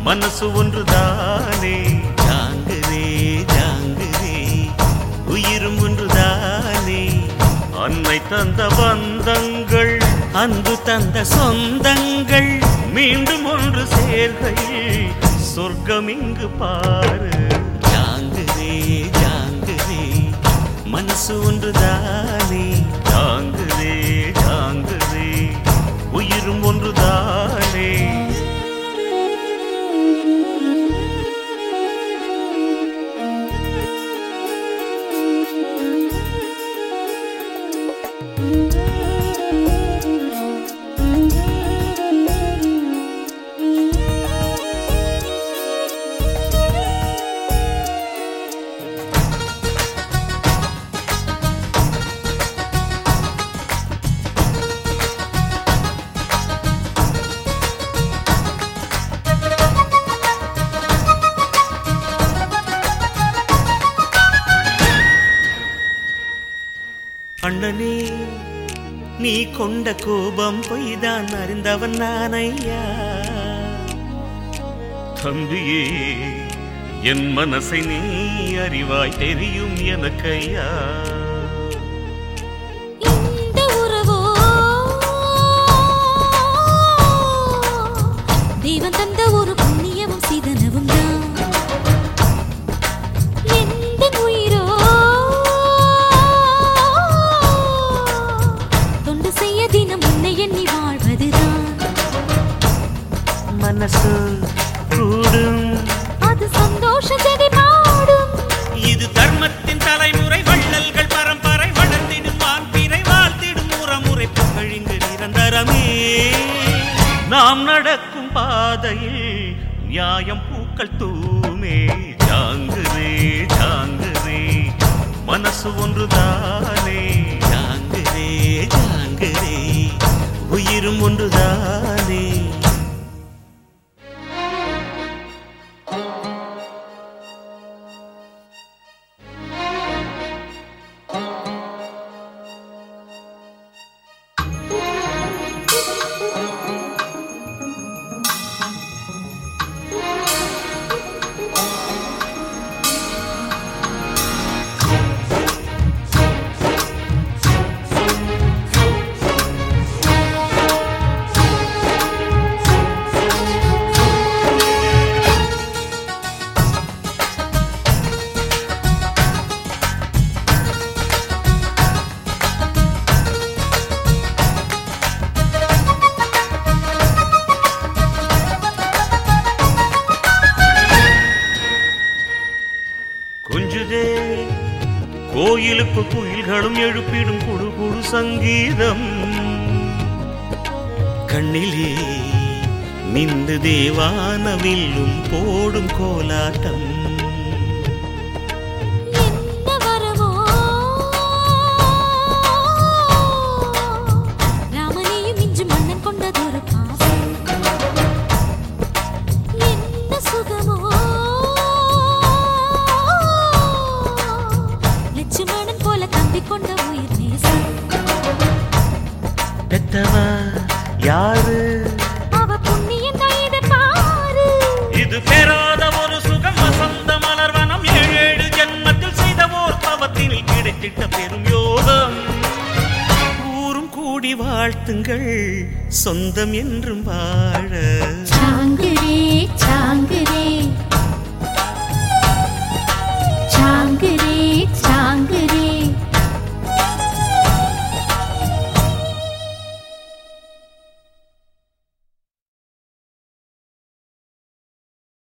மனசு ஒன்றுதானே ஜாங்குதே ஜாங்குதே உயிரும் ஒன்றுதானே அன்னை தந்த பந்தங்கள் அன்பு தந்த சொந்தங்கள் மீண்டும் ஒன்று சேர்கையில் சொர்க்கம் இங்கு பாரு ஜாங்குதே ஜாங்குதே மனசு ஒன்றுதானே ஜாங்குதே ஜாங்குதே உயிரும் ஒன்றுதானே அண்ணனே நீ கொண்ட கோபம் பொய்தான் அறிந்தவன் நான் ஐயா தம்பியே என் மனசை நீ அறிவாய் தெரியும் எனக்கையா இந்த உறவோ தெய்வம் தந்த ஒரு புண்ணியமும் சீதனவும் தான் எந்த உயிரோ தொண்டு செய்ய தினம் உன்னை எண்ணி வாழ்வதுதான் மனசு கூடும் அது சந்தோஷ செடி பாடும் இது தர்மத்தின் தலைமுறை வள்ளல்கள் பரம்பரை வளர்ந்திடும் வான்பிறை வாழ்த்திடும் முறமுறை புகழிங்கு நிரந்தரமே நாம் நடக்கும் பாதையில் நியாயம் பூக்கள் தூமே ஜாங்குதே ஜாங்குதே மனசு ஒன்றுதானே ஜாங்குதே ஜாங்குதே உயிரும் ஒன்றுதானே கொஞ்சுதே கோயிலுக்கு குயில்களும் எழுப்பிடும் குடு குடு சங்கீதம் கண்ணிலே நின்று தேவானவில்லும் போடும் கோலாட்டம் என்ன வரவோ ராமனையும் இன்று மன்னன் கொண்டதொரு பாசம் என்ன சுகமோ லட்சுமணன் போல தம்பி கொண்ட உயிர் நேசம் பெத்தவ யாரு அவ புண்ணியம் கைது பாரு இது பெறாத ஒரு சுகம் வசந்த மலர்வனம் ஏழேழு ஜென்மத்தில் செய்த ஓர் பவத்தினில் கிடைத்திட்ட பெரும் யோகம் ஊரும் கூடி வாழ்த்துங்கள் சொந்தம் என்றும் வாழ சாங்குரே